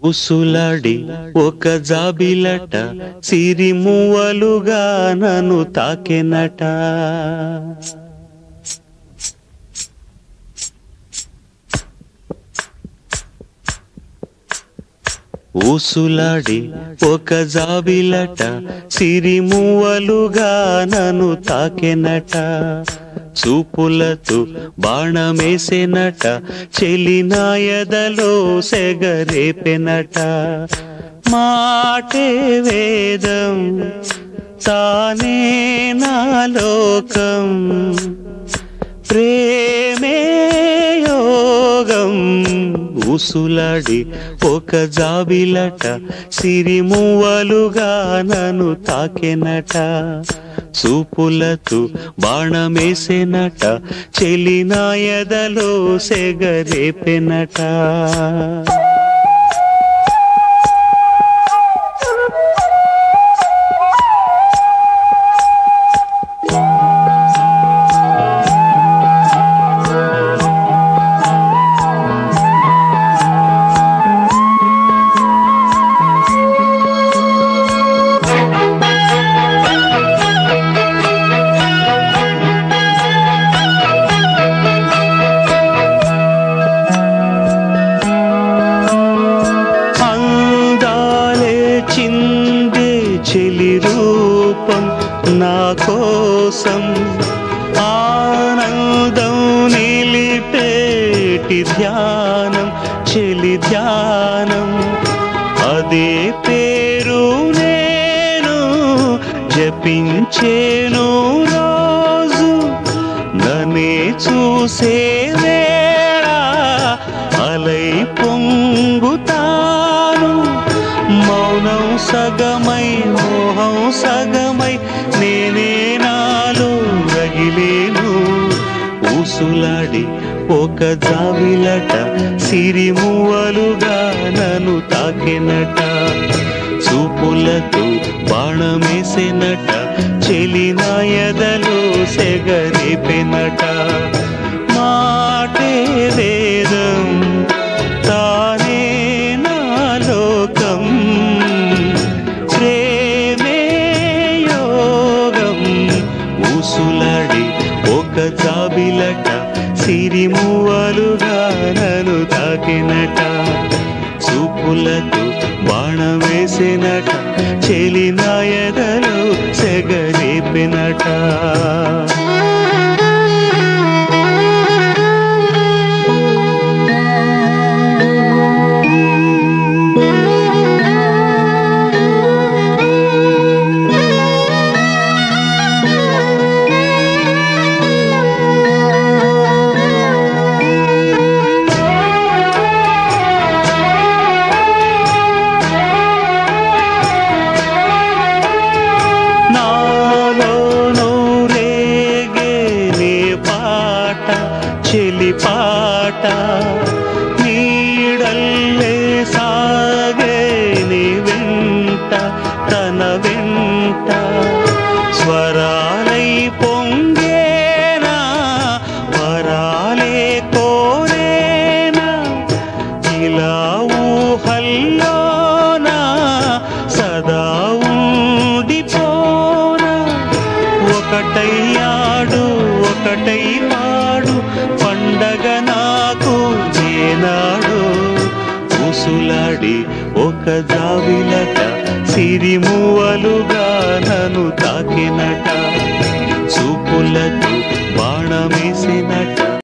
ఉసులాడి ఒక జాబిలట సిరిమువ్వలుగా నన్ను తాకెనట ఊసులాడి ఒక జాబిలట సిరిమువ్వలుగా నన్ను తాకెనట చూపులతో బాణమేసెనట చెలినాయదలో సెగరేపెనట మాటే వేదం తానే నా లోకం ప్రేమే యోగం ఉసులాడి ఒక జాబిలట సిరిమువ్వలుగా నన్ను తాకెనట చూపులతో బాణమేసెనట చెలినాయదలో సెగరేపెనట అందాలే చిందే చెలి రూపం నా కోసం ఆనందం నిలిపేటి ధ్యానం చెలి ధ్యానం అదే పేరు నేను జపించేను రోజు నన్నే చూసే వేళ అలై పొంగుతాను మౌనం సగమై మోహం సగమై నేనే నాలో రగిలేను ఊసులాడి ఒక జావిలట సిరిమువ్వలుగా నన్ను తాకెనట చూపులతో బాణమేసెనట చెలినాయదలో సెగరేపెనట మాటే వేదం తానే నా లోకం ప్రేమే యోగం ఊసులాడి ఒక జాబిలట సిరిమువ్వలుగా నన్ను తాకినట చూపులతో బాణమేసినట చెలినాయదలో సెగరేపినట నాలో నూరేగే నీ పాట చెలి పాట నీడల్లే సాగే నీ వెంట తన వెంట స్వరాలై పొంగేనా వరాలే కోరేనా ఇలా ఊహల్లోనా సదా ఉండిపోనా ఒకటయ్యాడు ఒకటై పాడు పండగ నాకు ఏనాడు ఊసులాడి ఒక జావిలట సిరిమువ్వలుగా నన్ను తాకినట చూపులతో బాణమేసినట